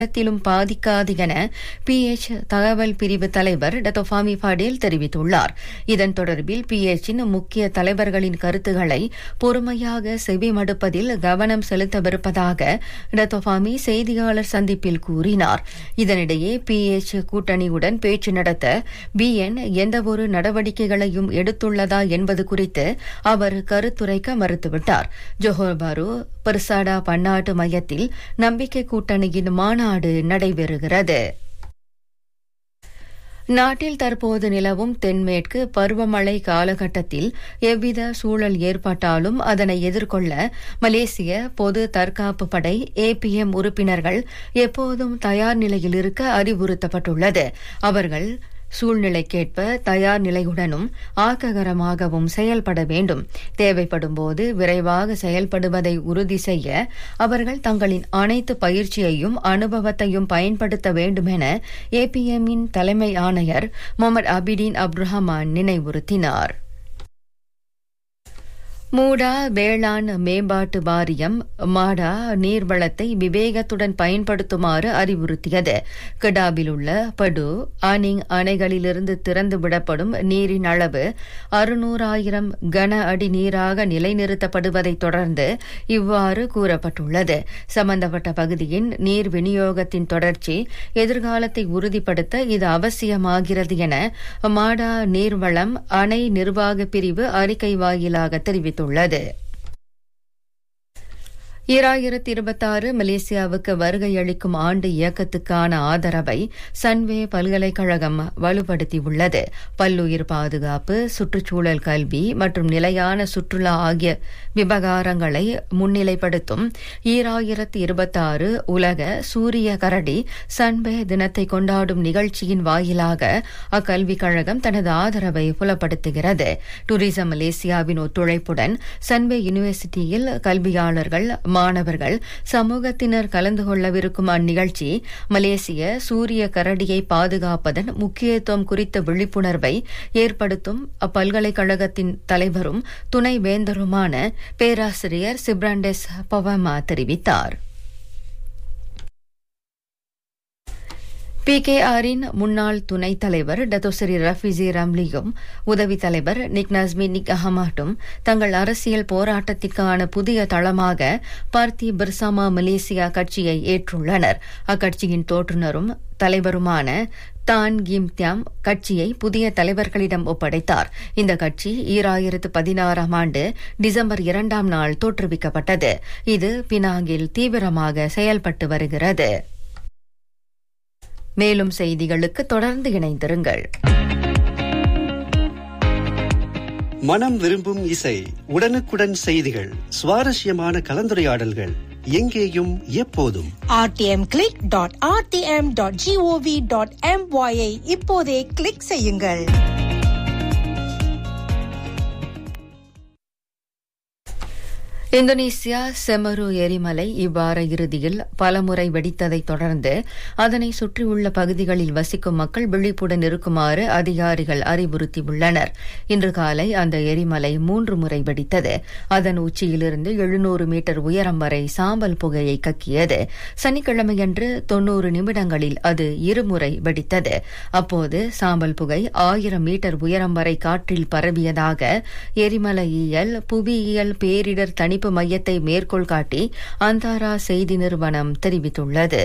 த்திலும் பாதிக்காது என பிஎச் தகவல் பிரிவு தலைவர் டத்தோஃபாமி படேல் தெரிவித்துள்ளார் இதன் தொடர்பில் பிஎச்சின் முக்கிய தலைவர்களின் கருத்துக்களை பொறுமையாக செவிமடுப்பதில் கவனம் செலுத்தவிருப்பதாக டத்தோஃபாமி செய்தியாளர் சந்திப்பில் கூறினார் இதனிடையே பிஎச் கூட்டணியுடன் பேச்சு நடத்த பிஎன் எந்தவொரு நடவடிக்கைகளையும் எடுத்துள்ளதா என்பது குறித்து அவர் கருத்துரைக்க மறுத்துவிட்டார் ஜோஹர் பாரு பெர்சாடா பன்னாட்டு மையத்தில் நம்பிக்கை கூட்டணியின் மாநாடு நடைபெறுகிறது நாட்டில் தற்போது நிலவும் தென்மேற்கு பருவமழை காலகட்டத்தில் எவ்வித சூழல் ஏற்பட்டாலும் அதனை எதிர்கொள்ள மலேசிய பொது தற்காப்பு படை ஏபிஎம் உறுப்பினர்கள் எப்போதும் தயார் நிலையில் இருக்க அறிவுறுத்தப்பட்டுள்ளது அவர்கள் சூழ்நிலைக்கேற்ப தயார் நிலையுடனும் ஆக்ககரமாகவும் செயல்பட வேண்டும் தேவைப்படும்போது விரைவாக செயல்படுவதை உறுதி செய்ய அவர்கள் தங்களின் அனைத்து பயிற்சியையும் அனுபவத்தையும் பயன்படுத்த வேண்டும் என ஏபிஎம்மின் தலைமை ஆணையர் முகமது அபிடீன் அப்துரஹமான் நினைவுறுத்தினார் மூடா வேளாண் மேம்பாட்டு வாரியம் மாடா நீர்வளத்தை விவேகத்துடன் பயன்படுத்துமாறு அறிவுறுத்தியது கிடாபில் உள்ள படு ஆனிங் அணைகளிலிருந்து திறந்து விடப்படும் நீரின் அளவு அறுநூறாயிரம் கன அடி நீராக நிலைநிறுத்தப்படுவதைத் தொடர்ந்து இவ்வாறு கூறப்பட்டுள்ளது சம்பந்தப்பட்ட பகுதியின் நீர் விநியோகத்தின் தொடர்ச்சி எதிர்காலத்தை உறுதிப்படுத்த இது அவசியமாகிறது என மாடா நீர்வளம் அணை நிர்வாக பிரிவு அறிக்கை வாயிலாக தெரிவித்துள்ளது தெரிவித்துள்ளது ஈராயிரத்தி இருபத்தாறு மலேசியாவுக்கு வருகை அளிக்கும் ஆண்டு இயக்கத்துக்கான ஆதரவை சன்வே பல்கலைக்கழகம் வலுப்படுத்தியுள்ளது பல்லுயிர் பாதுகாப்பு சுற்றுச்சூழல் கல்வி மற்றும் நிலையான சுற்றுலா ஆகிய விவகாரங்களை முன்னிலைப்படுத்தும் ஈராயிரத்தி இருபத்தாறு உலக சூரிய கரடி சன்வே தினத்தை கொண்டாடும் நிகழ்ச்சியின் வாயிலாக அக்கல்விக் கழகம் தனது ஆதரவை புலப்படுத்துகிறது டூரிசம் மலேசியாவின் ஒத்துழைப்புடன் சன்வே யூனிவர்சிட்டியில் கல்வியாளர்கள் மாணவர்கள் சமூகத்தினர் கலந்து கொள்ளவிருக்கும் அந்நிகழ்ச்சி மலேசிய சூரிய கரடியை பாதுகாப்பதன் முக்கியத்துவம் குறித்த விழிப்புணர்வை ஏற்படுத்தும் அப்பல்கலைக்கழகத்தின் தலைவரும் துணை வேந்தருமான பேராசிரியர் சிப்ராண்டெஸ் பவமா தெரிவித்தார் பிகேஆரின் முன்னாள் துணைத் தலைவர் டத்தோசரி ரஃபிசி ரம்லியும் உதவித் தலைவர் நிக் நஸ்மி நிக் அஹமாட்டும் தங்கள் அரசியல் போராட்டத்திற்கான புதிய தளமாக பார்த்தி பிர்சாமா மலேசியா கட்சியை ஏற்றுள்ளனர் அக்கட்சியின் தோற்றுநரும் தலைவருமான தான் கிம் தியாம் கட்சியை புதிய தலைவர்களிடம் ஒப்படைத்தார் இந்த கட்சி ஈராயிரத்து பதினாறாம் ஆண்டு டிசம்பர் இரண்டாம் நாள் தோற்றுவிக்கப்பட்டது இது பினாங்கில் தீவிரமாக செயல்பட்டு வருகிறது மேலும் செய்திகளுக்கு தொடர்ந்து இணைந்திருங்கள் மனம் விரும்பும் இசை உடனுக்குடன் செய்திகள் சுவாரஸ்யமான கலந்துரையாடல்கள் எங்கேயும் எப்போதும் rtm.rtm.gov.my ஐ இப்போதே கிளிக் செய்யுங்கள் இந்தோனேசியா செமரு எரிமலை இவ்வார இறுதியில் பலமுறை வெடித்ததைத் தொடர்ந்து அதனை சுற்றியுள்ள பகுதிகளில் வசிக்கும் மக்கள் விழிப்புடன் இருக்குமாறு அதிகாரிகள் அறிவுறுத்தியுள்ளனர் இன்று காலை அந்த எரிமலை மூன்று முறை வெடித்தது அதன் உச்சியிலிருந்து எழுநூறு மீட்டர் உயரம் வரை சாம்பல் புகையை கக்கியது சனிக்கிழமையன்று தொன்னூறு நிமிடங்களில் அது இருமுறை வெடித்தது அப்போது சாம்பல் புகை ஆயிரம் மீட்டர் உயரம் வரை காற்றில் பரவியதாக எரிமலையியல் புவியியல் பேரிடர் தணிப்பு மையத்தை மேற்கோள் காட்டி அந்தாரா செய்தி நிறுவனம் தெரிவித்துள்ளது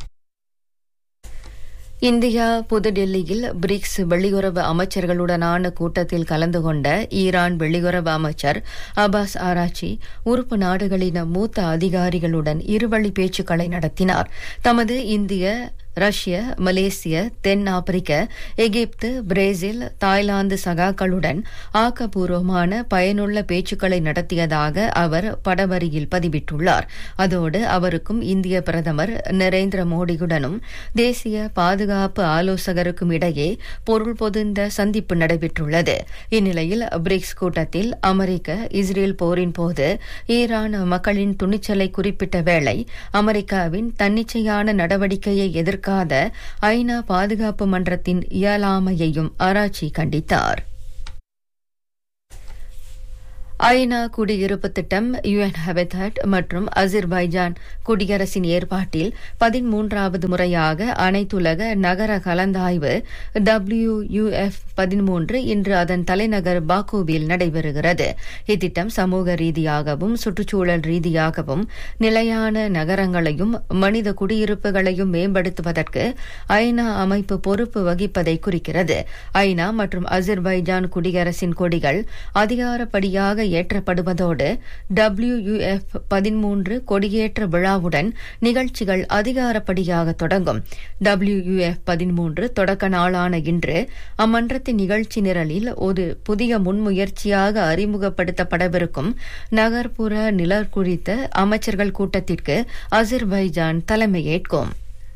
இந்தியா புதுடெல்லியில் பிரிக்ஸ் வெளியுறவு அமைச்சர்களுடனான கூட்டத்தில் கலந்து கொண்ட ஈரான் வெளியுறவு அமைச்சர் அபாஸ் ஆராச்சி உறுப்பு நாடுகளின் மூத்த அதிகாரிகளுடன் இருவழி பேச்சுக்களை நடத்தினார் தமது இந்திய ரஷ்ய மலேசிய தென் ஆப்பிரிக்க எகிப்து பிரேசில் தாய்லாந்து சகாக்களுடன் ஆக்கப்பூர்வமான பயனுள்ள பேச்சுக்களை நடத்தியதாக அவர் படவரியில் பதிவிட்டுள்ளார் அதோடு அவருக்கும் இந்திய பிரதமர் நரேந்திர மோடியுடனும் தேசிய பாதுகாப்பு ஆலோசகருக்கும் இடையே பொருள் பொதிந்த சந்திப்பு நடைபெற்றுள்ளது இந்நிலையில் பிரிக்ஸ் கூட்டத்தில் அமெரிக்க இஸ்ரேல் போரின் போது ஈரான் மக்களின் துணிச்சலை குறிப்பிட்ட வேளை அமெரிக்காவின் தன்னிச்சையான நடவடிக்கையை எதிர்க்க எதிர்க்காத ஐநா பாதுகாப்பு மன்றத்தின் இயலாமையையும் ஆராய்ச்சி கண்டித்தார் ஐநா குடியிருப்பு திட்டம் யுஎன் ஹெபதாட் மற்றும் அசிர்பைஜான் குடியரசின் ஏற்பாட்டில் பதிமூன்றாவது முறையாக அனைத்துலக நகர கலந்தாய்வு டபிள்யூயுஎஃப் பதிமூன்று இன்று அதன் தலைநகர் பாக்குவில் நடைபெறுகிறது இத்திட்டம் சமூக ரீதியாகவும் சுற்றுச்சூழல் ரீதியாகவும் நிலையான நகரங்களையும் மனித குடியிருப்புகளையும் மேம்படுத்துவதற்கு ஐநா அமைப்பு பொறுப்பு வகிப்பதை குறிக்கிறது ஐநா மற்றும் அசிர்பைஜான் குடியரசின் கொடிகள் அதிகாரப்படியாக ஏற்றப்படுவதோடு டபிள்யூயுஎஃப் பதிமூன்று கொடியேற்ற விழாவுடன் நிகழ்ச்சிகள் அதிகாரப்படியாக தொடங்கும் டபிள்யூயுஎஃப் பதிமூன்று தொடக்க நாளான இன்று அம்மன்றத்தின் நிகழ்ச்சி நிரலில் ஒரு புதிய முன்முயற்சியாக அறிமுகப்படுத்தப்படவிருக்கும் நகர்ப்புற நிலர் குறித்த அமைச்சர்கள் கூட்டத்திற்கு அசிர்பைஜான் தலைமையேற்கும்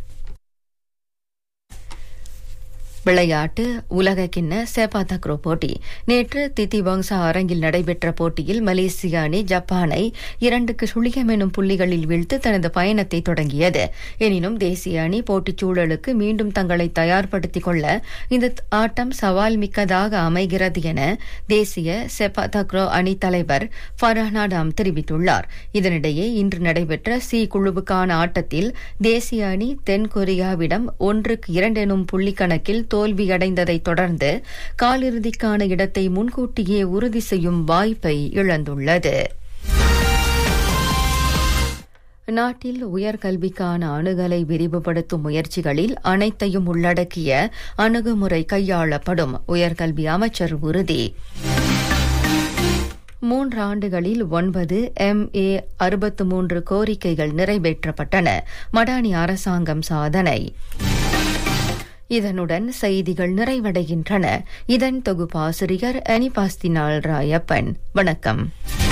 விளையாட்டு உலக கிண்ண செபா தக்ரோ போட்டி நேற்று தித்தி வங்சா அரங்கில் நடைபெற்ற போட்டியில் மலேசிய அணி ஜப்பானை இரண்டுக்கு சுழியம் எனும் புள்ளிகளில் வீழ்த்து தனது பயணத்தை தொடங்கியது எனினும் தேசிய அணி போட்டிச் சூழலுக்கு மீண்டும் தங்களை தயார்படுத்திக் கொள்ள இந்த ஆட்டம் சவால் மிக்கதாக அமைகிறது என தேசிய செபா தக்ரோ அணி தலைவர் ஃபரஹ்னாடாம் தெரிவித்துள்ளார் இதனிடையே இன்று நடைபெற்ற சி குழுவுக்கான ஆட்டத்தில் தேசிய அணி தென்கொரியாவிடம் ஒன்றுக்கு இரண்டு எனும் புள்ளி கணக்கில் தோல்வியடைந்ததை தொடர்ந்து காலிறுதிக்கான இடத்தை முன்கூட்டியே உறுதி செய்யும் வாய்ப்பை இழந்துள்ளது நாட்டில் உயர்கல்விக்கான அணுகலை விரிவுபடுத்தும் முயற்சிகளில் அனைத்தையும் உள்ளடக்கிய அணுகுமுறை கையாளப்படும் உயர்கல்வி அமைச்சர் உறுதி மூன்றாண்டுகளில் ஒன்பது எம் ஏ அறுபத்து மூன்று கோரிக்கைகள் நிறைவேற்றப்பட்டன மடானி அரசாங்கம் சாதனை இதனுடன் செய்திகள் நிறைவடைகின்றன இதன் தொகுப்பாசிரியர் அனிபாஸ்தினால் ராயப்பன் வணக்கம்